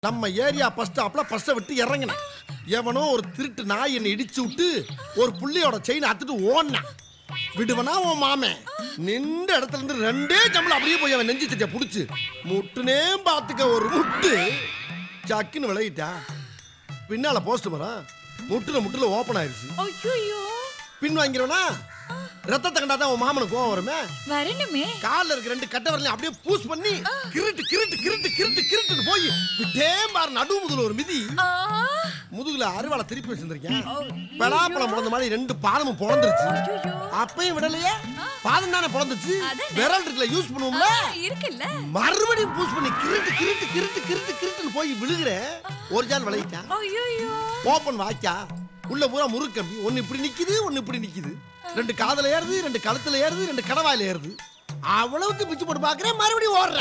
நம்ம area bus ஸ்டாப்ல பஸ்ஸை விட்டு இறங்கினேன் எவனோ ஒரு திருட்டு நாய் என்னை இடிச்சு விட்டு ஒரு புள்ளியோட செயின் அத்துட்டு ஓடினான் விடுவனா உன் மாமன் நின்ற இடத்துல இருந்து ரெண்டே ஜம்பளம் அப்படியே போய் அவன் நெஞ்சு சட்டிய புடிச்சு முட்டுனே பாத்துக்க ஒரு முட்டு சக்குன்னு விளையிட்டா பின்னால போஸ்ட் மரம் முட்டுல முட்டுல ஓப்பன் ஆயிருச்சு ஐயோ பின் வாங்கிறவனா ரத்தத்தை கண்டாதான் உன் மாமனுக்கு கோவம் வருமே வரணுமே கால்ல இருக்க ரெண்டு கட்டை வரலையும் அப்படியே பூஸ் பண்ணி கிருட்டு கிருட்டு கிருட்டு கிருட்டு கிருட்டுன்னு போய் விட்டே பாரு நடு முதுகுல ஒரு மிதி ஆ, முதுகுல அருவாளை திருப்பி வச்சிருந்திருக்கேன் பலாப்பழம் பிறந்த மாதிரி ரெண்டு பாதமும் பொழந்துருச்சு ஐயையோ. அப்பயும் விடலையே பாதம் தானே பொழந்துச்சு அதானே. விரல் இருக்குல்ல யூஸ் ஆ, பண்ணுவோம்ல இருக்குல்ல மறுபடியும் பூஸ் பண்ணி கிருட்டு கிருட்டு கிருட்டு கிருட்டு கிருட்டுன்னு போய் விழுகிறேன் ஒரு ஜான் விளையிட்டான் ஐயோ ஓப்பன் வாய்க்கா உள்ள பூரா முறுக்கம்பி ஒன்னு இப்படி நிக்குது ஒன்னு இப்படி நிக்குது ரெண்டு காதுல ஏறுது ரெண்டு கழுத்துல ஏறுது ரெண்டு கடவாயில ஏறுது அவ்வளவுக்கு பிச்சு போட்டு பாக்குறேன் மறுபடியும் ஓடுறேன்